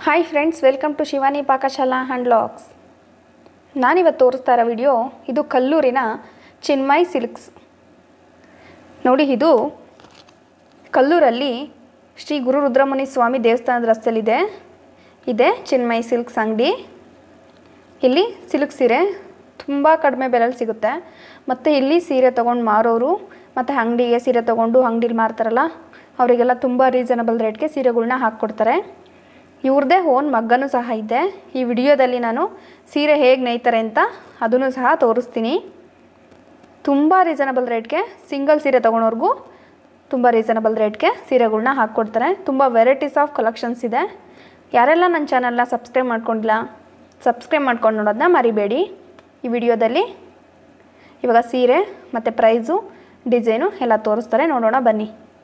Hi friends welcome to Shivani Pakashala and vlogs ನಾನಿವತ್ತು ತೋರಿಸ್ತಾ ಇರೋ ವಿಡಿಯೋ ಇದು ಕಲ್ಲೂರಿನ ಚಿನ್ಮಯ್ ಸಿಲ್ಕ್ಸ್ ನೋಡಿ ಇದು ಕಲ್ಲೂರಲ್ಲಿ ಶ್ರೀ ಗುರು ರುದ್ರಮುನಿ ಸ್ವಾಮಿ ದೇವಸ್ಥಾನದ ರಸ್ತೆಯಲ್ಲಿದೆ ಇದೆ ಚಿನ್ಮಯ್ ಸಿಲ್ಕ್ಸ್ ಅಂಗಡಿ ಇಲ್ಲಿ ಸಿಲ್ಕ್ ಸೀರೆ ತುಂಬ ಕಡಿಮೆ ಬೆಲೆಯಲ್ಲಿ ಸಿಗುತ್ತೆ ಮತ್ತು ಇಲ್ಲಿ ಸೀರೆ ತೊಗೊಂಡು ಮಾರೋರು ಮತ್ತು ಅಂಗಡಿಗೆ ಸೀರೆ ತೊಗೊಂಡು ಅಂಗಡಿಲಿ ಮಾರ್ತಾರಲ್ಲ ಅವರಿಗೆಲ್ಲ ತುಂಬ ರೀಸನಬಲ್ ರೇಟ್ಗೆ ಸೀರೆಗಳ್ನ ಹಾಕ್ಕೊಡ್ತಾರೆ ಇವ್ರದ್ದೇ ಓನ್ ಮಗ್ಗನೂ ಸಹ ಇದೆ ಈ ವಿಡಿಯೋದಲ್ಲಿ ನಾನು ಸೀರೆ ಹೇಗೆ ನೇಯ್ತಾರೆ ಅಂತ ಅದನ್ನು ಸಹ ತೋರಿಸ್ತೀನಿ ತುಂಬ ರೀಸನಬಲ್ ರೇಟ್ಗೆ ಸಿಂಗಲ್ ಸೀರೆ ತೊಗೊಳೋರ್ಗೂ ತುಂಬ ರೀಸನಬಲ್ ರೇಟ್ಗೆ ಸೀರೆಗಳ್ನ ಹಾಕ್ಕೊಡ್ತಾರೆ ತುಂಬ ವೆರೈಟೀಸ್ ಆಫ್ ಕಲೆಕ್ಷನ್ಸ್ ಇದೆ ಯಾರೆಲ್ಲ ನನ್ನ ಚಾನಲ್ನ ಸಬ್ಸ್ಕ್ರೈಬ್ ಮಾಡ್ಕೊಂಡಿಲ್ಲ ಸಬ್ಸ್ಕ್ರೈಬ್ ಮಾಡ್ಕೊಂಡು ನೋಡೋದನ್ನ ಮರಿಬೇಡಿ ಈ ವಿಡಿಯೋದಲ್ಲಿ ಇವಾಗ ಸೀರೆ ಮತ್ತು ಪ್ರೈಸು ಡಿಸೈನು ಎಲ್ಲ ತೋರಿಸ್ತಾರೆ ನೋಡೋಣ ಬನ್ನಿ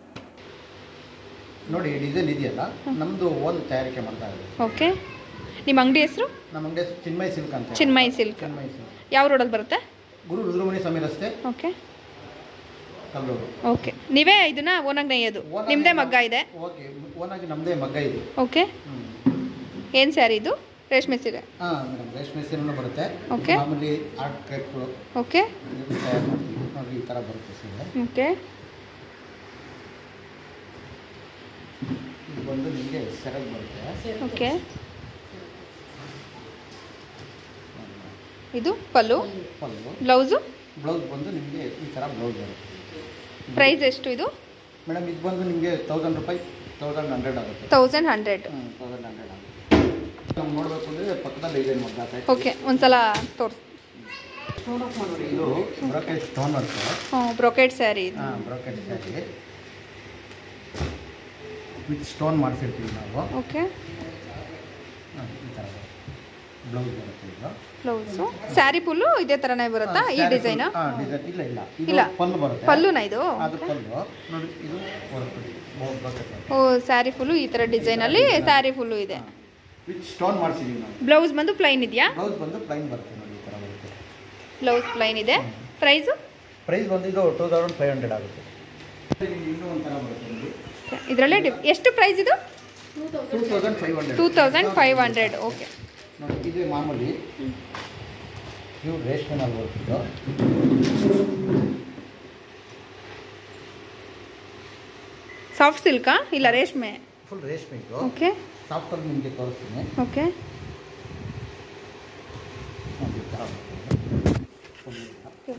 ನೋಡಿ ಈ ಡಿಸೈನ್ ಇದೆಯಲ್ಲ ನಮ್ಮದು ಓನ್ ತಯಾರಿಕೆ ಮಾಡ್ತಾ ಇದ್ದೀವಿ ಓಕೆ ನಿಮ್ಮ ಅಂಗಡಿ ಹೆಸರು ನಮ್ಮ ಅಂಗಡಿ ಚಿನ್ಮಯ್ ಸಿಲ್ಕ್ ಅಂತ ಹೇಳಿ. ಚಿನ್ಮಯ್ ಸಿಲ್ಕ್ ಚಿನ್ಮಯ್ ಸಿಲ್ಕ್ ಯಾವ ರೋಡಲ್ಲಿ ಬರುತ್ತೆ ಗುರು ರುದ್ರಮುನಿ ಸ್ವಾಮಿ ರಸ್ತೆ ಓಕೆ ಕಲ್ಲೂರು ಓಕೆ ನೀವೇ ಇದನ್ನ ಓನಾಗಿ ನೇಯೋದು ಓನಾಗಿ ನಿಮ್ಮದೇ ನಾವು- ಮಗ್ಗ ಇದೆ ಓಕೆ ಓನಾಗಿ ನಮ್ಮದೇ ಮಗ್ಗ ಇದೆ ಓಕೆ ಏನು ಸ್ಯಾರಿ ಇದು ರೇಷ್ಮೆ ಸೀರೆ ಹಾಂ ಮೇಡಮ್ ರೇಷ್ಮೆ ಸೀರೆನೂ ಬರುತ್ತೆ Okay. ಮಾಮೂಲಿ ಆರ್ಟ್ ಕ್ರೇಪ್ಗಳು ಓಕೆ ತಯಾರು ಮಾಡ್ತೀವಿ ನೋಡಿ ಈ ಥರ ಬರುತ್ತೆ ಸೀರೆ ಓಕೆ ಇದು ಬಂದು ನಿಮಗೆ ಸೆರಗ್ ಬರುತ್ತೆ ಓಕೆ ಇದು ಪಲ್ಲು ಪಲ್ಲು ಬ್ಲೌಸು ಬ್ಲೌಸ್ ಬಂದು ನಿಮಗೆ ಈ ಥರ ಬ್ಲೌಸ್ ಬರುತ್ತೆ ಪ್ರೈಸ್ ಎಷ್ಟು ಇದು ಮೇಡಮ್ ಇದು ಬಂದು ನಿಮಗೆ ತೌಸಂಡ್ ರೂಪಾಯಿ ತೌಸಂಡ್ ಹಂಡ್ರೆಡ್ ಆಗುತ್ತೆ ತೌಸಂಡ್ ಹಂಡ್ರೆಡ್ ಹ್ಞೂ ತೌಸಂಡ್ ಹಂಡ್ರೆಡ್ ಆಗುತ್ತೆ ನಾವು ನೋಡಬೇಕು ಅಂದರೆ ಪಕ್ಕದಲ್ಲಿ ಇದೆ ನೋಡಿ ಓಕೆ ಒಂದ್ಸಲ ತೋರಿಸಿ ನೋಡಿ ಇದು ಬ್ರೋಕೆಟ್ ಸ್ಟೋನ್ ವರ್ಕ್ ಹ್ಞೂ ಬ್ರೊಕೆಟ್ ಸ್ಯಾರಿ ಇದು ಹಾಂ ಬ್ರೋಕೆಟ್ ಸ್ಯಾರಿ ವಿತ್ ಸ್ಟೋನ್ ಮಾಡಿಸಿರ್ತೀವಿ ನಾವು ಓಕೆ ಹಾಂ, ಈ ಥರ ಬ್ಲೌಸ್ ಬರುತ್ತೆ ಇದು ಬ್ಲೌಸು ಸ್ಯಾರಿ ಫುಲ್ಲು ಇದೇ ಥರನೇ ಬರುತ್ತಾ ಈ ಡಿಸೈನ್ ಹಾಂ ಡಿಸೈನ್ ಇಲ್ಲ ಇಲ್ಲ ಇದು ಇಲ್ಲ. ಪಲ್ಲು ಬರುತ್ತೆ ಪಲ್ಲುನಾ ಇದು ಅದು ಪಲ್ಲು ನೋಡಿ ಇದು ವರ್ಕ್ ಬ್ರೋಕೆಟ್ ಓ ಸ್ಯಾರಿ ಫುಲ್ಲು ಈ ಥರ ಡಿಸೈನಲ್ಲಿ ಸ್ಯಾರಿ ಫುಲ್ಲು ಇದೆ ವಿತ್ ಸ್ಟೋನ್ ಮಾಡಿಸಿದೀವಿ ನಾವು ಬ್ಲೌಸ್ ಬಂದು ಪ್ಲೈನ್ ಇದೆಯಾ ಬ್ಲೌಸ್ ಬಂದು ಪ್ಲೈನ್ ಬರುತ್ತೆ ನೋಡಿ ಈ ಥರ ಬರುತ್ತೆ ಬ್ಲೌಸ್ ಪ್ಲೈನ್ ಇದೆ ಪ್ರೈಸು ಪ್ರೈಸ್ ಬಂದು ಇದು ಟೂ ತೌಸಂಡ್ ಫೈವ್ ಹಂಡ್ರೆಡ್ ಆಗುತ್ತೆ ಇನ್ನೂ ಒಂಥರ ಬರುತ್ತೆ ನೋಡಿ ಇದರಲ್ಲೇ ಡಿ ಎಷ್ಟು ಪ್ರೈಸ್ ಇದು two thousand five hundred two thousand five hundred okay ನೋಡಿ ಇದು ಮಾಮೂಲಿ ಇವು ರೇಷ್ಮೆನಲ್ಲಿ ಬರ್ತಿದ್ದು ಸಾಫ್ಟ್ ಸಿಲ್ಕಾ ಇಲ್ಲ ರೇಷ್ಮೆ ಫುಲ್ ರೇಷ್ಮೆ ಇದು ಓಕೆ ಸಾಫ್ಟಲ್ಲಿ ನಿಮಗೆ ತೋರಿಸ್ತೀನಿ ಓಕೆ ನೋಡಿ ಈ ಥರ ಬರ್ತದೆ. Full ಈ ಥರ.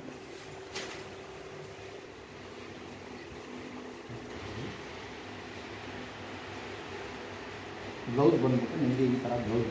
ಬ್ಲೌಸ್ ಬಂದ್ಬಿಟ್ಟು ನಿಮಗೆ ಈ ಥರ ಬ್ಲೌಸ್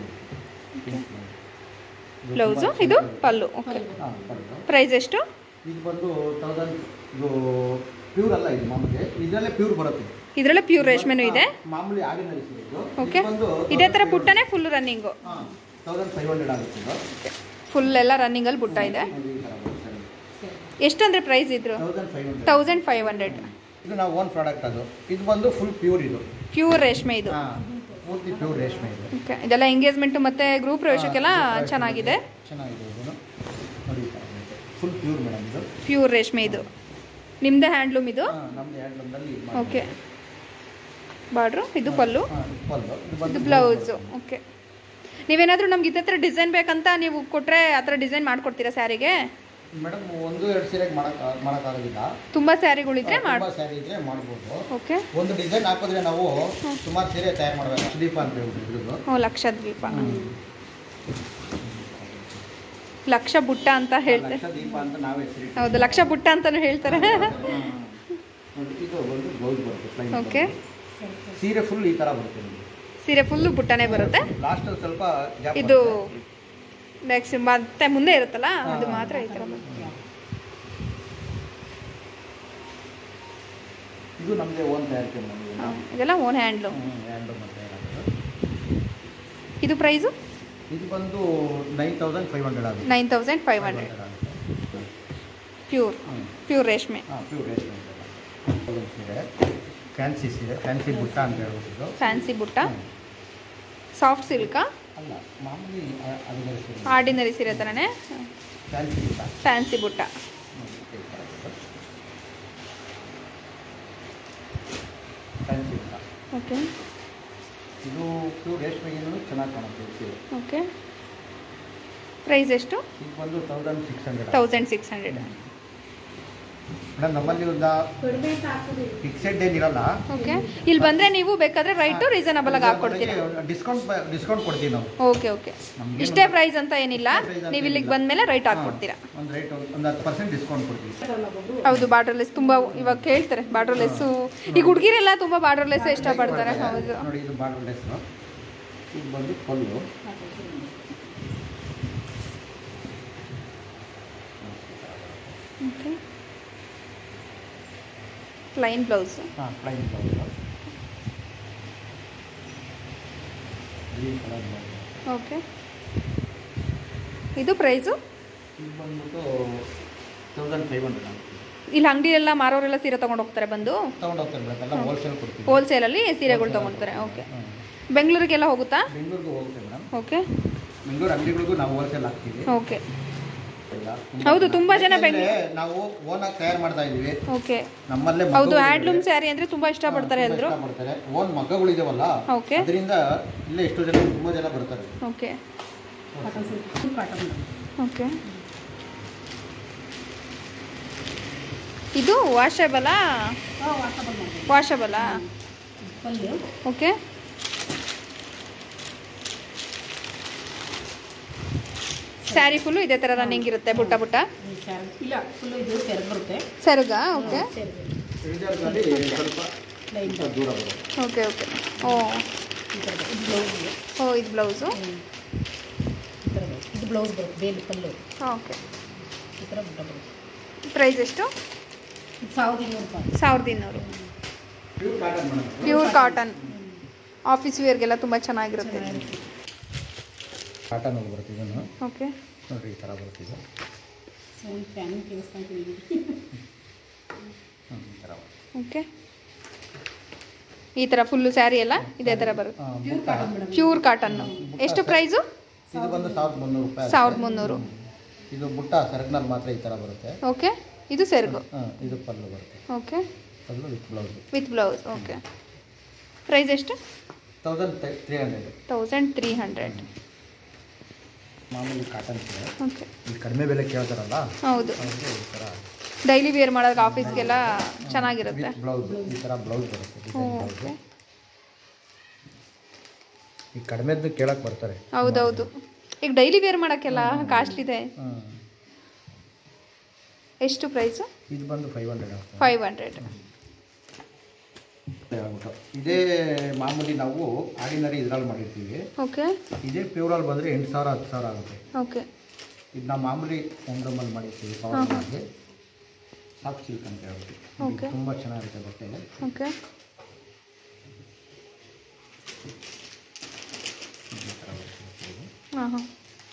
ಬ್ಲೌಸು ಇದು ಪಲ್ಲು ಓಕೆ ಹಾಂ ಪಲ್ಲು ಪ್ರೈಸ್ ಎಷ್ಟು ಇದು ಬಂದು ತೌಸಂಡ್ ಇದು ಪ್ಯೂರ್ ಅಲ್ಲ ಇದು ಮಾಮೂಲಿ ಇದರಲ್ಲೇ ಪ್ಯೂರ್ ಬರುತ್ತೆ ಇದರಲ್ಲೇ ಪ್ಯೂರ್ ರೇಷ್ಮೆನೂ ಇದೆ ಮಾಮೂಲಿ ಆರ್ಡಿನರಿ ಇದು ಓಕೆ ಇದು ಬಂದು ಇದೇ ಥರ ಬುಟ್ಟನೇ ಫುಲ್ ರನ್ನಿಂಗು ಹಾಂ ತೌಸಂಡ್ ಫೈವ್ ಹಂಡ್ರೆಡ್ ಆಗುತ್ತೆ ಇದು ಫುಲ್ ಎಲ್ಲ ರನ್ನಿಂಗಲ್ಲಿ ಬುಟ್ಟ ಇದೆ ನೋಡಿ ಈ ಥರ ಬರುತ್ತೆ ಎಷ್ಟಂದ್ರೆ ಪ್ರೈಸ್ ಇದ್ರು thousand five hundred thousand five hundred ಇದು ನಾವು ಓನ್ ಪ್ರಾಡಕ್ಟ್ ಅದು ಇದು ಬಂದು ಫುಲ್ ಪ್ಯೂರ್ ಇದು ಪ್ಯೂರ್ ರೇಷ್ಮೆ ಇದು ಹಾಂ ಪೂರ್ತಿ ಪ್ಯೂರ್ ರೇಷ್ಮೆ ಇದು ಓಕೆ ಇದೆಲ್ಲ ಎಂಗೇಜ್ಮೆಂಟು ಮತ್ತು ಗ್ರೂಪ್ ಪ್ರವೇಶಕ್ಕೆಲ್ಲ ಚೆನ್ನಾಗಿದೆ ಚೆನ್ನಾಗಿದೆ ಇದು ನೋಡಿ ಈ ಥರ ಫುಲ್ ಪ್ಯೂರ್ ಮೇಡಮ್ ಇದು ಪ್ಯೂರ್ ರೇಷ್ಮೆ ಇದು ನಿಮ್ಮದೇ ಹ್ಯಾಂಡ್ಲೂಮ್ ಇದು ಹಾಂ ನಮ್ಮದು ಹ್ಯಾಂಡ್ಲೂಮ್ನಲ್ಲಿ ಇದು ಓಕೆ ಬಾರ್ಡ್ರು ಇದು ಪಲ್ಲು ಹಾಂ ಪಲ್ಲು ಇದು ಇದು ಬಂದು ಬ್ಲೌಸು ಓಕೆ ನೀವೇನಾದರೂ ನಮ್ಗೆ ಇದೇ ಥರ ಡಿಸೈನ್ ಬೇಕಂತ ನೀವು ಕೊಟ್ಟರೆ ಆ ಥರ ಡಿಸೈನ್ ಮಾಡ್ಕೊಡ್ತೀರಾ ಸ್ಯಾರಿಗೆ ಮೇಡಮ್ ಒಂದು ಎರಡು ಸೀರೆಗೆ ಮಾಡಕ್ ಮಾಡೋಕ್ಕಾಗೋದಿಲ್ಲ ತುಂಬ ಸ್ಯಾರಿಗಳಿದ್ರೆ ಮಾಡಿ ತುಂಬ ಸ್ಯಾರಿ ಇದ್ರೆ ಮಾಡ್ಬೋದು ಓಕೆ ಒಂದು ಡಿಸೈನ್ ಹಾಕಿದ್ರೆ ನಾವು ಸುಮಾರು ಸೀರೆ ತಯಾರು ಮಾಡಬೇಕು ಸುದೀಪ ಅಂತ ಹೇಳ್ಬಿಟ್ಟು ಇದ್ರದ್ದು ಓ ಲಕ್ಷದ್ವೀಪ ಲಕ್ಷ ಬುಟ್ಟ ಅಂತ ಹೇಳ್ತೆ ಲಕ್ಷ ದೀಪ ಅಂತ ನಾವೇ ಹೆಸರು ಹೌದು ಲಕ್ಷ ಬುಟ್ಟ ಅಂತಾನು ಹೇಳ್ತಾರೆ ನೋಡಿ ಇದು ಒಂದು ಬ್ಲೌಸ್ ಬರುತ್ತೆ plain ಓಕೆ blouse. ಸೀರೆ ಫುಲ್ ಈ ಥರ ಬರುತ್ತೆ ನಿಮಗೆ ಸೀರೆ ಫುಲ್ಲು ಬುಟ್ಟನೇ ಬರುತ್ತೆ ಲಾಸ್ಟಲ್ಲಿ ಸ್ವಲ್ಪ ಗ್ಯಾಪ್ ಇದು ನೆಕ್ಸ್ಟ್ ಮತ್ತೆ ಮುಂದೆ ಇರುತ್ತಲ್ಲ ಅದು ಮಾತ್ರ ಈ ಥರ ಬರುತ್ತೆ ಇದು ನಮಗೆ ಓನ್ ತಯಾರಿಕೆ ನಮಗೆ ಹಾ, ಇದೆಲ್ಲ ಓನ್ ಹ್ಯಾಂಡ್ಲೂಮ್ ಹ್ಯಾಂಡ್ ಮತ್ತೆ ಏನಾದ್ರು. ಇದು ಪ್ರೈಸು ಇದು ಬಂದು ನೈನ್ ತೌಸಂಡ್ ಫೈವ್ ಹಂಡ್ರೆಡ್ ಆಗುತ್ತೆ nine thousand five hundred pure ಹ್ಞೂ ಪ್ಯೂರ್ ರೇಷ್ಮೆ ಹಾಂ ಪ್ಯೂರ್ ರೇಷ್ಮೆ ಇದೆಲ್ಲ. ಸೀರೆ ಫ್ಯಾನ್ಸಿ ಸೀರೆ ಫ್ಯಾನ್ಸಿ ಬುಟ್ಟ ಅಂತ ಹೇಳ್ಬಿಟ್ಟು ಫ್ಯಾನ್ಸಿ ಬುಟ್ಟ ಸಾಫ್ಟ್ ಸಿಲ್ಕಾ ಅಲ್ಲ ಮಾಮೂಲಿ ಅ- ಅದು ಸೀರೆ ಆರ್ಡಿನರಿ ಸೀರೆ ಥರನೇ ಫ್ಯಾನ್ಸಿ ಬುಟ್ಟ ಫ್ಯಾನ್ಸಿ ಬುಟ್ಟ ನೋಡಿ, ಈ ಥರ ಬರುತ್ತೆ. ಫ್ಯಾನ್ಸಿ ಬುಟ್ಟ ಓಕೆ ಇದು ಪ್ಯೂರ್ ರೇಷ್ಮೆಗಿನೂ ಚೆನ್ನಾಗಿ ಕಾಣುತ್ತೆ ಸೀರೆ ಓಕೆ ಪ್ರೈಸ್ ಎಷ್ಟು ಇದು ಬಂದು thousand six hundred thousand six hundred madam ನಮ್ಮಲ್ಲಿ ಒಂದು ಫಿಕ್ಸೆಡ್ ಏನಿರಲ್ಲ ಓಕೆ ಇಲ್ಲಿ ಬಂದರೆ ನೀವು ಬೇಕಾದರೆ ರೈಟು ರೀಸನಬಲ್ ಆಗಿ ಹಾಕ್ಕೊಡ್ತೀರಾ ಡಿಸ್ಕೌಂಟ್ ಡಿಸ್ಕೌಂಟ್ ಕೊಡ್ತೀವಿ ನಾವು ಓಕೆ ಓಕೆ ನಮ್ಗೇನು ಇಷ್ಟೇ ಪ್ರೈಸ್ ಅಂತ ಏನಿಲ್ಲ ಇಷ್ಟೇ price ಅಂತ ನೀವು ಇಲ್ಲಿಗೆ ಏನಿಲ್ಲ. ಬಂದಮೇಲೆ ರೈಟ್ ಹಾಕ್ಕೊಡ್ತೀರಾ ಒಂದು ರೇಟ್ ಒಂದು ಹತ್ತು ಪರ್ಸೆಂಟ್ ಡಿಸ್ಕೌಂಟ್ ಕೊಡ್ತೀವಿ ಹೌದು ಬಾರ್ಡರ್ ಲೆಸ್ ತುಂಬ ಇವಾಗ ಕೇಳ್ತಾರೆ ಬಾರ್ಡರ್ ಲೆಸ್ಸು ಈಗ ಹುಡುಗಿರೆಲ್ಲ ತುಂಬ ಬಾರ್ಡರ್ ಲೆಸ್ ಇಷ್ಟಪಡ್ತಾರೆ ಹೌದು ನೋಡಿ ಇದು ಬಾರ್ಡರ್ ಲೆಸ್ ಇದು ಬಂದು ಪಲ್ಲು ಓಕೆ ಪ್ಲೈನ್ ಬ್ಲೌಸ್ ಹಾಂ plain blouse green colour blouse okay ಇದು ಪ್ರೈಸು ಇದು ಬಂದ್ಬಿಟ್ಟು ತೌಸಂಡ್ ಫೈವ್ ಹಂಡ್ರೆಡ್ ಇಲ್ಲಿ ಅಂಗಡಿಯೆಲ್ಲ ಮಾರೋರೆಲ್ಲ ಸೀರೆ ತೊಗೊಂಡು ಹೋಗ್ತಾರೆ ಬಂದು ತೊಗೊಂಡು ಹೋಗ್ತಾರೆ ಮೇಡಮ್ ಎಲ್ಲ ಹೋಲ್ಸೇಲ್ ಕೊಡ್ತೀವಿ ಹೋಲ್ಸೇಲಲ್ಲಿ ಸೀರೆಗಳು ತೊಗೊಳ್ತಾರೆ ಓಕೆ ಹ್ಮ್. ಬೆಂಗಳೂರಿಗೆಲ್ಲ ಹೋಗುತ್ತಾ ಬೆಂಗಳೂರಿಗೂ ಹೋಗುತ್ತೆ ಮೇಡಮ್ ಓಕೆ ಬೆಂಗಳೂರು ಅಂಗಡಿಗಳಿಗೂ ನಾವು ಹೋಲ್ಸೇಲ್ ಹಾಕ್ತೀವಿ ಓಕೆ ಇಲ್ಲ, ಹೌದು, ತುಂಬಾ ಜನ ಯಾಕೆಂದ್ರೆ ನಾವು ಓನಾಗಿ ತಯಾರು ಮಾಡ್ತಾ ಇದೀವಿ ಓಕೆ ನಮ್ಮಲ್ಲೇ ಹೌದು ಮಗ್ಗಗಳು ಹ್ಯಾಂಡ್ಲೂಮ್ ಇವೆ. ಸ್ಯಾರಿ ಅಂದರೆ ತುಂಬ ಇಷ್ಟಪಡ್ತಾರೆ ಹಾ, ಎಲ್ಲರೂ ತುಂಬಾ ಇಷ್ಟಪಡ್ತಾರೆ ಓನ್ ಮಗ್ಗಗಳು ಇದಾವಲ್ಲ ಓಕೆ ಅದರಿಂದ ಇಲ್ಲೇ ಎಷ್ಟೋ ಜನ ತುಂಬಾ ಜನ ಬರ್ತಾರೆ ಓಕೆ ಓಕೆ ಇದು ವಾಷಬಲಾ ವಾಷಬಲಾ ಓಕೆ ಸ್ಯಾರಿ ಫುಲ್ಲು ಇದೇ ಥರ ರನ್ನಿಂಗ್ ಇರುತ್ತೆ ಬುಟ್ಟ ಬುಟ್ಟ ಇಲ್ಲ ಫುಲ್ಲು ಇದು ಸೆರಗು ಬರುತ್ತೆ ಸೆರಗ ಓಕೆ ಸೆರಗು ಚೂಡಿದಾರ್ಗಳಲ್ಲಿ ಸ್ವಲ್ಪ ಲೈನ್ ಸ್ವಲ್ಪ ದೂರ ಬರುತ್ತೆ ಓಕೆ ಓಕೆ ಓ ಈ ಥರ ಇದು ಬ್ಲೌಸ್ಗೆ ಓ ಇದು ಬ್ಲೌಸು ಈ ಥರ ಬರುತ್ತೆ. ಇದು ಬ್ಲೌಸ್ ಬರುತ್ತೆ ಬೇಲಿ ಪಲ್ಲು ಓಕೆ ಈ ಥರ ಬುಟ್ಟ ಬರುತ್ತೆ ಪ್ರೈಸ್ ಎಷ್ಟು ಇದು ಸಾವಿರದ ಇನ್ನೂರು ರೂಪಾಯಿ ಸಾವಿರದ ಇನ್ನೂರು pure cotton madam pure cotton office ವೇರ್ಗೆಲ್ಲ ತುಂಬ ಚೆನ್ನಾಗಿರುತ್ತೆ ಚೆನ್ನಾಗಿರುತ್ತೆ ಕಾಟನ್ ಬರುತ್ತೆ ಇದನ್ನು ಓಕೆ ನೋಡ್ರಿ ಈ ಥರ ಬರುತ್ತೆ ಇದು ಸೌಂಡ್ ಫ್ಯಾನ್ ಕೇಳಿಸ್ಕೊಂತೀವಿ ಹ್ಮ್, ಈ ಥರ ಬರುತ್ತೆ. ಓಕೆ ಈ ಥರ ಫುಲ್ಲು ಸ್ಯಾರಿ ಎಲ್ಲ ಇದೇ ಥರ ಬರುತ್ತೆ ಆ, ಪ್ಯೂರ್ ಬುಟ್ಟ ಕಾಟನ್ ಮೇಡಮ್ ಪ್ಯೂರ್ ಕಾಟನ್ನು ಎಷ್ಟು ಪ್ರೈಸು ಇದು ಬಂದು ಸಾವಿರದ ಮುನ್ನೂರು ರೂಪಾಯಿ ಸಾವಿರದ ಮುನ್ನೂರು ಇದು ಬುಟ್ಟ ಸರಗ್ನಲ್ಲಿ ಮಾತ್ರ ಈ ಥರ ಬರುತ್ತೆ ಓಕೆ ಇದು ಸೆರಗು ಹಾಂ ಇದು ಪಲ್ಲು ಬರುತ್ತೆ okay pallu with blouse with blouse okay price ಎಷ್ಟು thousand three hundred thousand three hundred ಮಾಮೂಲಿ ಕಾಟನ್ ಸೀರೆ ಓಕೆ ಈ ಕಡಿಮೆ ಬೆಲೆ ಕೇಳ್ತಾರಲ್ಲ ಹೌದು ಅವ್ರಿಗೆ ಈ ಥರ ಡೈಲಿ ವೇರ್ ಮಾಡೋಕೆ ಆಫೀಸ್ಗೆಲ್ಲ ಚೆನ್ನಾಗಿರುತ್ತೆ ವಿತ್ ಬ್ಲೌಸ್ ಈ ಥರ ಬ್ಲೌಸ್ ಬರುತ್ತೆ ಡಿಸೈನ್ ಓಕೆ ಬ್ಲೌಸ್ ಈ ಕಡಿಮೆದ್ದು ಕೇಳಕ್ಕೆ ಬರ್ತಾರೆ ಹೌದೌದು ಈಗ ಡೈಲಿ ವೇರ್ ಮಾಡೋಕ್ಕೆಲ್ಲ ಕಾಸ್ಟ್ಲಿ ಇದೆ ಹಾಂ ಎಷ್ಟು ಪ್ರೈಸು ಇದು ಬಂದು ಫೈವ್ ಹಂಡ್ರೆಡ್ ಆಗ್ತದೆ ಫೈವ್ ಹಂಡ್ರೆಡ್ ಹೇಳ್ಬಿಟ್ಟು ಇದೇ ಮಾಮೂಲಿ ನಾವು ಆರ್ಡಿನರಿ ಇದ್ರಲ್ಲಿ ಮಾಡಿರ್ತೀವಿ ಓಕೆ ಇದೇ ಪ್ಯೂರಲ್ಲಿ ಬಂದರೆ ಎಂಟು ಸಾವಿರ ಹತ್ತು ಸಾವಿರ ಆಗುತ್ತೆ ಓಕೆ ಇದು ನಾವು ಮಾಮೂಲಿ ಹೋಮ್ಡಮಲ್ಲಿ ಮಾಡಿರ್ತೀವಿ ಪವರ್ ಮಾಡಿ ಸಾಫ್ಟ್ ಸಿಲ್ಕ್ ಅಂತ ಹೇಳ್ಬಿಟ್ಟು Okay. ತುಂಬ ಚೆನ್ನಾಗಿರುತ್ತೆ ಬಟ್ಟೆ ಓಕೆ ಈ ಥರ ಬರುತ್ತೆ ಇದು. ಹಾಂ ಹಾಂ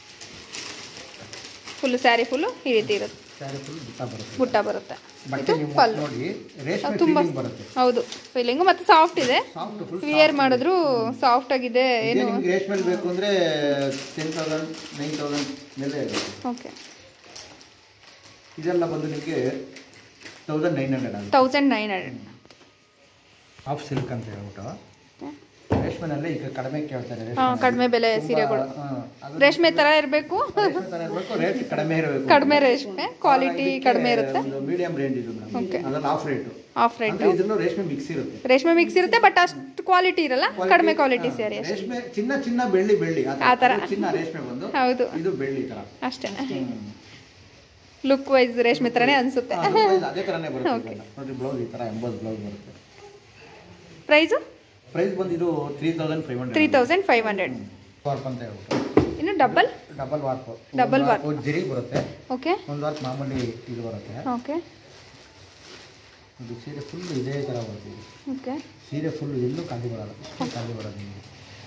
ಫುಲ್ಲು ಸ್ಯಾರಿ ಫುಲ್ಲು ಈ ರೀತಿ ಇರುತ್ತೆ ಸ್ಯಾರಿ ಫುಲ್ ಬುಟ್ಟ ಬರುತ್ತೆ ಬುಟ್ಟ ಬರುತ್ತೆ ಬಟ್ಟೆ ಇದು ನೀವು ಪಲ್ಲು ನೋಡಿ ರೇಷ್ಮೆ ತುಂಬ ಫೀಲಿಂಗ್ ಬರುತ್ತೆ ಹೌದು ಫೀಲಿಂಗು ಮತ್ತು ಸಾಫ್ಟ್ ಇದೆ ಸಾಫ್ಟ್ ಫುಲ್ ವಿಯರ್ ಮಾಡಿದ್ರು ಸಾಫ್ಟ್ ಆಗಿದೆ ಏನು ನಿಮ್ಗೆ ರೇಷ್ಮೆಲ್ ಬೇಕು ಅಂದರೆ ಟೆನ್ ತೌಸಂಡ್ ನೈನ್ ತೌಸಂಡ್ ಮೇಲೆ ಇರುತ್ತೆ ಓಕೆ ಇದೆಲ್ಲ ಬಂದು ನಿಮಗೆ ತೌಸಂಡ್ ನೈನ್ ಹಂಡ್ರೆಡ್ ಆಗುತ್ತೆ thousand nine hundred half silk ಅಂತ ಹೇಳ್ಬಿಟ್ಟು ರೇಷ್ಮೆನಲ್ಲಿ ಈಗ ಕಡಿಮೆ ಕೇಳ್ತಾರೆ ಹಾಂ ರೇಷ್ಮೆನಲ್ಲಿ. ಕಡಿಮೆ ಬೆಲೆ ತುಂಬಾ, ಸೀರೆಗಳು ಹಾ, ಅದು ರೇಷ್ಮೆ ಥರ ಇರಬೇಕು ರೇಷ್ಮೆ ಥರ ಇರಬೇಕು ರೇಟ್ ಕಡಿಮೆ ಇರಬೇಕು ಕಡಿಮೆ ರೇಷ್ಮೆ ಕ್ವಾಲಿಟಿ ಕಡಿಮೆ ಇರುತ್ತೆ ಒಂದು ಮೀಡಿಯಂ ರೇಂಜ್ ಇದು ಮೇಡಮ್ Okay. ಅದ್ರಲ್ಲಿ ಆಫ್ ರೇಟು ಆಫ್ ರೇಟ್ ಅಂದ್ರೆ ಇದ್ರಲ್ಲೂ ರೇಷ್ಮೆ ಮಿಕ್ಸ್ ಇರುತ್ತೆ ರೇಷ್ಮೆ ಮಿಕ್ಸ್ ಇರುತ್ತೆ ಬಟ್ ಅಷ್ಟು ಕ್ವಾಲಿಟಿ ಇರಲ್ಲ ಕಡಿಮೆ ಕ್ವಾಲಿಟಿ ಹಾ, ಸ್ಯಾರಿ ಅಷ್ಟೇ ರೇಷ್ಮೆ ಚಿನ್ನ ಚಿನ್ನ ಬೆಳ್ಳಿ ಬೆಳ್ಳಿ ಆ ಥರ. ಆ ಥರ. ಇದು ಚಿನ್ನ ರೇಷ್ಮೆ ಬಂದು ಹೌದು ಇದು ಬೆಳ್ಳಿ ಥರ ಅಷ್ಟೇ ಹ್ಮ್. ಲುಕ್ ವೈಸ್ ರೇಷ್ಮೆ ಥರನೇ ಅನಿಸುತ್ತೆ ಹಾ, ಅದು ಇದು ಅದೇ ಥರನೇ ಬರುತ್ತೆ ಇದೆಲ್ಲ. ನೋಡ್ರಿ ಬ್ಲೌಸ್ ಈ ಥರ ಎಂಬತ್ತು ಬ್ಲೌಸ್ ಬರುತ್ತೆ ಪ್ರೈಸು ಪ್ರೈಸ್ ಬಂದು ಇದು three thousand five hundred three thousand five hundred warp ಅಂತ ಹೇಳ್ಬಿಟ್ಟು ಇನ್ನು double double warp Double warp. ಜರಿ ಬರುತ್ತೆ ಓಕೆ ಒಂದು ವಾರ್ಪ್ ಮಾಮೂಲಿ ಇದು ಬರುತ್ತೆ ಓಕೆ ಇದು ಸೀರೆ ಫುಲ್ ಇದೇ ಥರ ಬರುತ್ತೆ ಇದು. ಓಕೆ ಸೀರೆ ಫುಲ್ ಎಲ್ಲೂ ಖಾಲಿ ಬರಲ್ಲ ಇಷ್ಟು ಖಾಲಿ ಬರೋದು ನಿಮಗೆ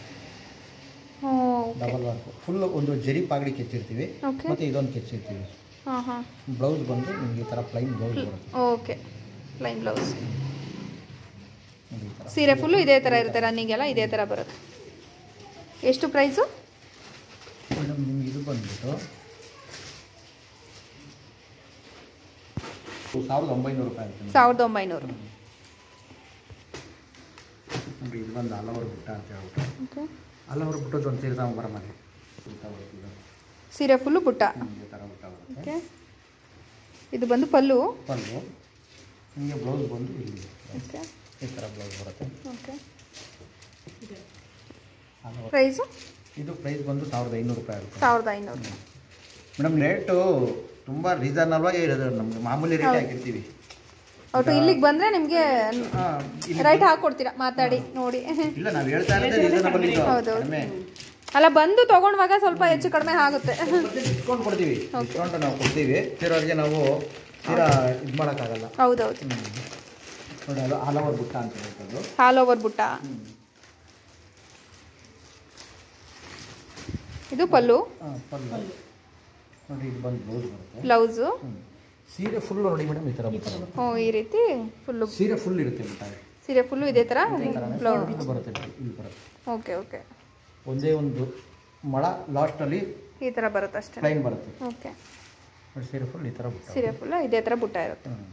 ಓಕೆ ಡಬಲ್ ವಾರ್ಪ್ ಫುಲ್ ಒಂದು ಜರಿ ಪಾಗಡಿ ಕೆಚ್ಚಿರ್ತೀವಿ Okay. ಮತ್ತು ಇದೊಂದು ಕೆಚ್ಚಿರ್ತೀವಿ ಹಾಂ ಹಾಂ ಬ್ಲೌಸ್ ಬಂದು ನಿಮಗೆ ಈ ಥರ ಪ್ಲೈನ್ ಬ್ಲೌಸ್ ಬರುತ್ತೆ ಓಕೆ ಪ್ಲೈನ್ ಬ್ಲೌಸ್ ನೋಡಿ ಈ ಥರ ಸೀರೆ ಫುಲ್ಲು ಇದೇ ಥರ ಇರುತ್ತೆ ರನ್ನಿಂಗೆಲ್ಲ ಇದೇ ಥರ ಬರುತ್ತೆ ಎಷ್ಟು ಪ್ರೈಸು ಮೇಡಮ್ ನಿಮ್ಗೆ ಇದು ಬಂದ್ಬಿಟ್ಟು ಸಾವಿರದ ಒಂಬೈನೂರು ರೂಪಾಯಿ ಆಗುತ್ತೆ ಸಾವಿರದ ಒಂಬೈನೂರು ನೋಡಿ ಇದು ಬಂದು ಹಲವಾರು ಬುಟ್ಟ ಅಂತ ಹೇಳ್ಬಿಟ್ಟು ಓಕೆ ಹಲವಾರು ಬುಟ್ಟದ್ದು ಒಂದು ಸೀರೆ ತಗೊಂಬರ ಮನೆ ಬುಟ್ಟ ಬರುತ್ತೆ ಇದು. ಸೀರೆ ಫುಲ್ಲು ಬುಟ್ಟ ಹ್ಮ್, ಈ ಥರ ಬುಟ್ಟ ಬರುತ್ತೆ ಓಕೆ ಇದು ಬಂದು ಪಲ್ಲು ಪಲ್ಲು ನಿಮಗೆ ಬ್ಲೌಸ್ ಬಂದು ಇಲ್ಲಿ ಓಕೆ ಈ ಥರ ಬ್ಲೌಸ್ ಬರುತ್ತೆ ಓಕೆ ಹಲವಾರು ಪ್ರೈಸು ಇದು ಪ್ರೈಸ್ ಬಂದು ಸಾವಿರದ ಐನೂರು ರೂಪಾಯಿ ಆಗುತ್ತೆ ಸಾವಿರದ ಐನೂರು ಮೇಡಮ್ ರೇಟು ತುಂಬ ರೀಸನಲ್ ಆಗಿ ಇರೋದು ನಮ್ಗೆ ಮಾಮೂಲಿ ರೇಟ್ ಹಾಕಿರ್ತೀವಿ ಒಟ್ಟು ಇಲ್ಲಿಗೆ ಬಂದರೆ ನಿಮಗೆ ಹಾ, ಇಲ್ಲಿ ರೈಟ್ ಹಾಕ್ಕೊಡ್ತೀರಾ ಮಾತಾಡಿ ನೋಡಿ ಇಲ್ಲ ನಾವು ಹೇಳ್ತಾ ಇರೋದೇ ರೀಸನಬಲ್ ಇದು ಹೌದು. ಕಡಿಮೆ ಅಲ್ಲ ಬಂದು ತಗೊಂಡವಾಗ ಸ್ವಲ್ಪ ಹೆಚ್ಚು ಕಡಿಮೆ ಆಗುತ್ತೆ ಡಿಸ್ಕೌಂಟ್ ಕೊಡ್ತೀವಿ ಡಿಸ್ಕೌಂಟ್ ನಾವು ಕೊಡ್ತೀವಿ ಬೇರೆಯವ್ರಿಗೆ ನಾವು ತೀರಾ ಇದು ಮಾಡೋಕ್ಕಾಗಲ್ಲ ಹೌದೌದು ಹ್ಮ್. ನೋಡಿ ಅದು ಹಲವಾರು ಬುಟ್ಟ ಅಂತ ಹೇಳ್ತದ್ದು ಹಾಲ್ ಓವರ್ ಬುಟ್ಟ ಇದು ಪಲ್ಲು ಹಾಂ ಪಲ್ಲು ನೋಡಿ ಇದು ಬಂದು ಬ್ಲೌಸ್ ಬರುತ್ತೆ ಬ್ಲೌಸು ಹ್ಮ್. ಸೀರೆ ಫುಲ್ ನೋಡಿ ಮೇಡಮ್ ಈ ಥರ ಬುಟ್ಟ ಹ್ಞೂ ಈ ರೀತಿ ಫುಲ್ಲು ಸೀರೆ ಫುಲ್ ಇರುತ್ತೆ ಬುಟ್ಟ ಸೀರೆ ಫುಲ್ಲು ಇದೇ ಥರ ಬ್ಲೌಸ್ ಇಲ್ಲಿ ಬರುತ್ತೆ ನೋಡಿ, ಇಲ್ಲಿ ಬರುತ್ತೆ ಓಕೆ ಓಕೆ ಒಂದೇ ಒಂದು ಮೊಳ ಲಾಸ್ಟಲ್ಲಿ ಈ ಥರ ಬರುತ್ತೆ ಅಷ್ಟೇ ಪ್ಲೈನ್ ಬರುತ್ತೆ ಓಕೆ ನೋಡಿ ಸೀರೆ ಫುಲ್ ಈ ಥರ ಬುಟ್ಟ ಸೀರೆ ಫುಲ್ಲು ಇದೇ ಥರ ಬುಟ್ಟ ಇರುತ್ತೆ ಹ್ಮ್.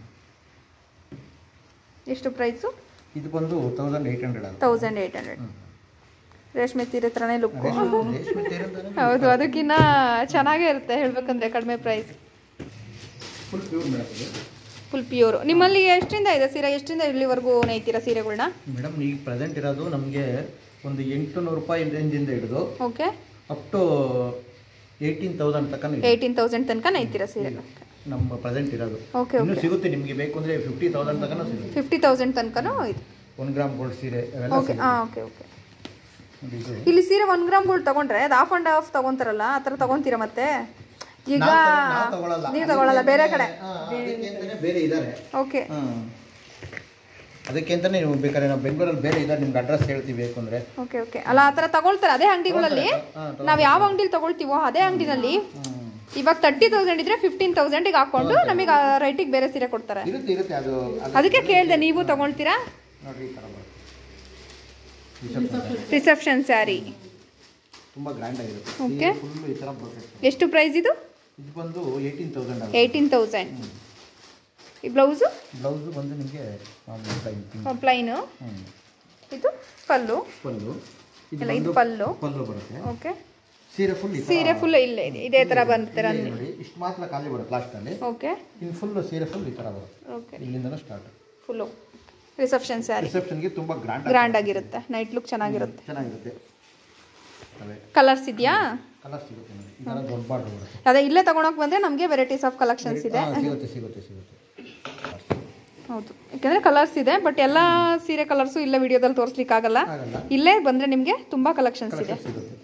ಎಷ್ಟು ಪ್ರೈಸು ಇದು ಬಂದು ತೌಸಂಡ್ ಏಯ್ಟ್ ಹಂಡ್ರೆಡ್ ಆಗುತ್ತೆ ತೌಸಂಡ್ ಏಯ್ಟ್ ಹಂಡ್ರೆಡ್ ರೇಷ್ಮೆ ಸೀರೆ ಥರನೇ ಲುಕ್ಕು ರೇಷ್ಮೆ ರೇಷ್ಮೆ ಸೀರೆ ಅಂತಾನೆ ಹೌದು ಅದಕ್ಕಿನ್ನ ಚೆನ್ನಾಗೇ ಇರುತ್ತೆ ಹೇಳ್ಬೇಕಂದ್ರೆ ಕಡಿಮೆ ಪ್ರೈಸ್ ಫುಲ್ ಪ್ಯೂರ್ ಮೇಡಮ್ ಇದು ಫುಲ್ ಪ್ಯೂರು ನಿಮ್ಮಲ್ಲಿ ಎಷ್ಟರಿಂದ ಇದೆ ಸೀರೆ ಎಷ್ಟರಿಂದ ಇಲ್ಲಿವರೆಗೂ ನೇಯ್ತೀರಾ ಸೀರೆಗಳನ್ನ ಮೇಡಮ್ ಈಗ ಪ್ರೆಸೆಂಟ್ ಇರೋದು ನಮಗೆ ಒಂದು ಎಂಟು ನೂರು ರೂಪಾಯಿ ರೇಂಜಿಂದ ಹಿಡಿದು okay up to eighteen thousand ತನಕ ಇದೆ ಏಯ್ಟೀನ್ ತೌಸಂಡ್ ತನಕ ನೇಯ್ತೀರಾ ಸೀರೆ ನಮ್ಮ ಪ್ರೆಸೆಂಟ್ ಇರೋದು ಓಕೆ ಇನ್ನೂ ಓಕೆ ಸಿಗುತ್ತೆ ನಿಮಗೆ ಬೇಕು ಅಂದರೆ ಫಿಫ್ಟಿ ತೌಸಂಡ್ ತನಕ ಸಿಗುತ್ತೆ ಫಿಫ್ಟಿ ತೌಸಂಡ್ ತನಕನೂ ಇದೆ ಒನ್ ಗ್ರಾಮ್ ಗೋಲ್ಡ್ ಸೀರೆ ಅವೆಲ್ಲ ಓಕೆ ಸಿಗುತ್ತೆ. ಹಾಂ ಓಕೆ ಓಕೆ ನೋಡಿ ಇದು ಇಲ್ಲಿ ಸೀರೆ ಒನ್ ಗ್ರಾಮ್ ಗೋಲ್ಡ್ ತಗೊಂಡ್ರೆ ಅದು ಆಫ್ ಆ್ಯಂಡ್ ಆಫ್ ತಗೊಂತಾರಲ್ಲ ಆ ಥರ ತಗೊಂತೀರಾ ಮತ್ತೆ ಈಗ ನಾವ್ ತಗೊ- ನಾವ್ ತಗೊಳಲ್ಲ. ನೀವು ತಗೊಳ್ಳಲ್ಲ ಬೇರೆ ಕಡೆ ಹಾ, ಅದಕ್ಕೆ ಅಂತಾನೆ ಬೇರೆ ಇದ್ದಾರೆ ಓಕೆ ಅದಕ್ಕೆ ಅಂತಾನೆ ನೀವು ಬೇಕಾದ್ರೆ ನಾವು ಬೆಂಗಳೂರಲ್ಲಿ ಬೇರೆ ಇದ್ದಾರೆ ನಿಮ್ಗೆ ಅಡ್ರೆಸ್ ಹೇಳ್ತೀವಿ ಬೇಕು ಅಂದರೆ ಓಕೆ ಓಕೆ ಅಲ್ಲ ಆ ಥರ ತಗೊಳ್ತಾರೆ ಅದೇ ಅಂಗಡಿಗಳಲ್ಲಿ ಹಾ, ನಾವು ಯಾವ ಅಂಗಡಿಲಿ ತಗೊಳ್ತೀವೋ ಅದೇ ಅಂಗಡಿನಲ್ಲಿ ಇವಾಗ ತರ್ಟಿ ತೌಸಂಡ್ ಇದ್ರೆ ಫಿಫ್ಟೀನ್ ತೌಸಂಡಿಗೆ ಹಾಕೊಂಡು ನಮಗೆ ಆ ರೈಟಿಗೆ ಬೇರೆ ಸೀರೆ ಕೊಡ್ತಾರೆ ಇರುತ್ತೆ ಇರುತ್ತೆ ಅದು ಅದು ಅದಕ್ಕೆ ಕೇಳಿದೆ ನೀವು ತಗೊಳ್ತೀರಾ ನೋಡ್ರಿ ಈ ಥರ ಬರುತ್ತೆ ರಿಸೆಪ್ಷನ್ ರಿಸೆಪ್ಷನ್ ಸ್ಯಾರಿ ತುಂಬ ಗ್ರ್ಯಾಂಡ್ ಆಗಿರುತ್ತೆ Okay. ಫುಲ್ ಈ ಥರ ಬರುತ್ತೆ ಎಷ್ಟು ಪ್ರೈಸ್ ಇದು ಇದು ಬಂದು ಏಯ್ಟೀನ್ ತೌಸಂಡ್ ಆಗುತ್ತೆ ಏಯ್ಟೀನ್ ತೌಸಂಡ್ ಈ ಬ್ಲೌಸು ಬ್ಲೌಸು ಬಂದು ನಿಮಗೆ ಮಾಮೂಲಿ ಪ್ಲೈನ್ ಪಿಂಕ್ ಪ್ಲೈನು ಹ್ಞೂ ಇದು ಪಲ್ಲು ಪಲ್ಲು ಎಲ್ಲ ಇದು ಬಂದು ಪಲ್ಲು ಪಲ್ಲು ಬರುತ್ತೆ ಓಕೆ ಸೀರೆ ಫುಲ್ ಸೀರೆ ಫುಲ್ ಇಲ್ಲೇ ಇದೆ ಇದೇ ಥರ ಬಂತಾರೆ ಅಲ್ಲಿ ನೋಡಿ ಇಷ್ಟು ಮಾತ್ರ ಖಾಲಿ ಬರುತ್ತೆ ಲಾಸ್ಟಲ್ಲಿ ಓಕೆ ಇನ್ನು ಫುಲ್ ಸೀರೆ ಫುಲ್ ಈ ಥರ ಬರುತ್ತೆ ಓಕೆ ಇಲ್ಲಿಂದನೂ ಸ್ಟಾರ್ಟ್ ಫುಲ್ಲು ರಿಸೆಪ್ಷನ್ ಸ್ಯಾರಿ ರಿಸೆಪ್ಷನ್ಗೆ ತುಂಬ ಗ್ರ್ಯಾಂಡ್ ಗ್ರ್ಯಾಂಡ್ ಆಗಿರುತ್ತೆ ನೈಟ್ ಲುಕ್ ಚೆನ್ನಾಗಿರುತ್ತೆ ಚೆನ್ನಾಗಿರುತ್ತೆ ಅದೇ ಕಲರ್ಸ್ ಇದೆಯಾ ಕಲರ್ ಸಿಗುತ್ತೆ ನೋಡಿ ಈ ಥರ ದೊಡ್ಡ ಬಾರ್ಡರ್ ಬರುತ್ತೆ ಅದೇ ಇಲ್ಲೇ ತಗೊಳಕ್ ಬಂದ್ರೆ ನಮಗೆ ವೆರೈಟೀಸ್ ಆಫ್ ಕಲೆಕ್ಷನ್ಸ್ ಇದೆ ಹಾ, ಸಿಗುತ್ತೆ ಸಿಗುತ್ತೆ ಸಿಗುತ್ತೆ ಹೌದು ಯಾಕಂದ್ರೆ ಕಲರ್ಸ್ ಇದೆ ಬಟ್ ಎಲ್ಲ ಸೀರೆ ಕಲರ್ಸು ಇಲ್ಲೇ ವಿಡಿಯೋದಲ್ಲಿ ತೋರಿಸ್ಲಿಕ್ಕೆ ಆಗಲ್ಲ ಆಗಲ್ಲ ಇಲ್ಲೇ ಬಂದ್ರೆ ನಿಮಗೆ ತುಂಬಾ ಕಲೆಕ್ಷನ್ಸ್ ಇದೆ ಕಲೆಕ್ಷನ್ ಸಿಗುತ್ತೆ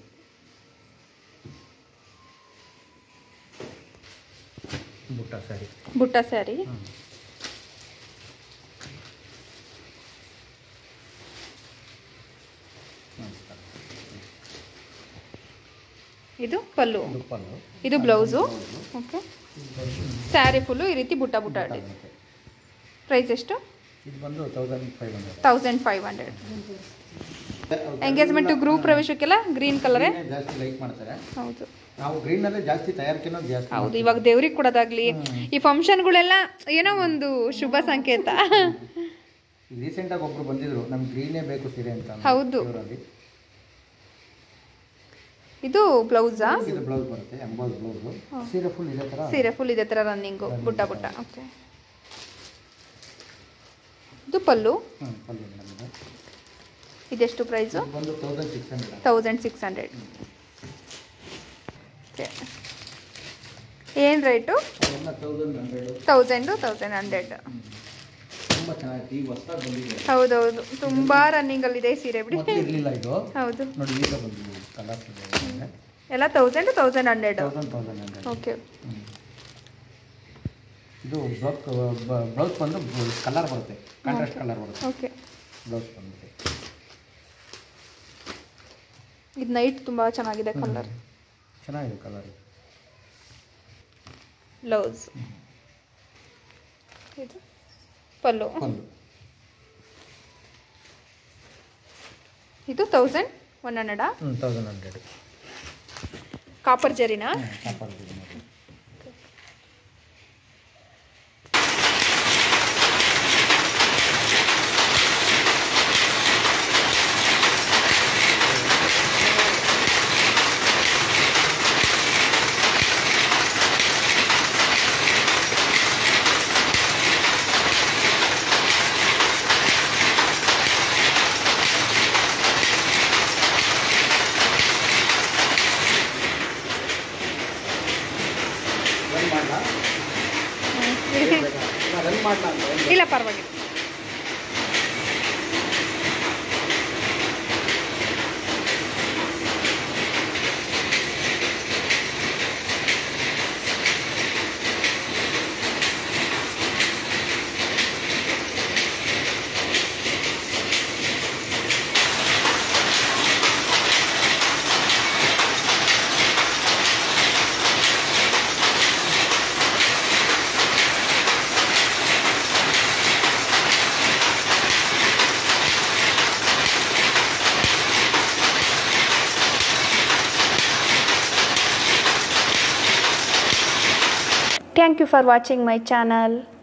ಬುಟ್ಟ ಸರಿ ಬುಟ್ಟ ಸ್ಯಾರಿ ಇದು ಪಲ್ಲು ಇದು ಪಲ್ಲು ಇದು ಬ್ಲೌಸು ಓಕೆ ಸ್ಯಾರಿ ಫುಲ್ಲು ಈ ರೀತಿ ಬುಟ್ಟ ಬುಟ್ಟ ಬರುತ್ತೆ. ಪ್ರೈಸ್ ಎಷ್ಟು ಇದು ಬಂದು thousand five hundred thousand five hundred engagement group ಪ್ರವೇಶಕ್ಕೆಲ್ಲ ಗ್ರೀನ್ ಕಲರೇ ಜಾಸ್ತಿ ಲೈಕ್ ಮಾಡ್ತಾರೆ ಹೌದು ನಾವು ಗ್ರೀನಲ್ಲೇ ಜಾಸ್ತಿ ತಯಾರಿಕೆನೂ ಜಾಸ್ತಿ ಹೌದು ಇವಾಗ ದೇವ್ರಿಗೆ ಕೊಡೋದಾಗ್ಲಿ ಈ ಫಂಕ್ಷನ್ಗಳೆಲ್ಲ ಏನೋ ಒಂದು ಶುಭ ಸಂಕೇತ ರೀಸೆಂಟಾಗಿ ಒಬ್ರು ಬಂದಿದ್ರು ನಮ್ಗೆ ಗ್ರೀನೇ ಬೇಕು ಸೀರೆ ಅಂತ ಅಂದ್ರು. ಹೌದು. ಇವ್ರಲ್ಲಿ. ಇದು ಬ್ಲೌಸಾ ಇದು ಬ್ಲೌಸ್ ಬರುತ್ತೆ ಎಂಬಾಸ್ ಬ್ಲೌಸು ಸೀರೆ ಫುಲ್ ಇದೇ ಥರ ಸೀರೆ ಫುಲ್ ಇದೆ ಥರ ರನ್ನಿಂಗು ಬುಟ್ಟ ಬುಟ್ಟ ಓಕೆ ಇದು ಪಲ್ಲು ಹ್ಞೂ ಪಲ್ಲು ಮೇಡಮ್ ಇದು ಇದೆಷ್ಟು ಪ್ರೈಸು ಇದು ಬಂದು thousand six hundred thousand six hundred okay ಏನು ರೇಟು ಅವೆಲ್ಲ thousand hundred thousand thousand hundred ತುಂಬ ಚೆನ್ನಾಗಿತ್ತು ಈಗ ಹೊಸ್ದಾಗಿ ಬಂದಿದೆ ಹೌದೌದು ತುಂಬ ರನ್ನಿಂಗಲ್ಲಿದೆ ಈ ಸೀರೆ ಬಿಡಿ ಮೊದಲು ಇರಲಿಲ್ಲ ಇದು ಹೌದು ನೋಡಿ ಈಗ ಬಂದಿದೆ ಕಲರ್ ಎಲ್ಲ thousand thousand hundred thousand thousand hundred okay ಇದು ಬ್ಲೌಸ್ ಬ್ಲೌಸ್ ಬಂದು ಕಲರ್ ಬರುತ್ತೆ ಕಾಂಟ್ರಾಸ್ಟ್ ಕಲರ್ ಬರುತ್ತೆ ಓಕೆ ಬ್ಲೌಸ್ ಬಂದ್ಬಿಟ್ಟು ಇದು ನೈಟ್ ತುಂಬ ಚೆನ್ನಾಗಿದೆ ಕಲರ್ ಚೆನ್ನಾಗಿದೆ ಕಲರ್ ಬ್ಲೌಸ್ ಇದು ಪಲ್ಲು ಪಲ್ಲು ಇದು ತೌಸಂಡ್ ಒನ್ ಹಂಡ್ರೆಡಾ ಹ್ಞೂ ತೌಸಂಡ್ ಹಂಡ್ರೆಡ್ ಕಾಪರ್ ಜರಿನಾ ಕಾಪರ್ ಮಾಡಲ ಅಂತ ಇಲ್ಲ ಪರವಾಗಿಲ್ಲ Thank you for watching my channel.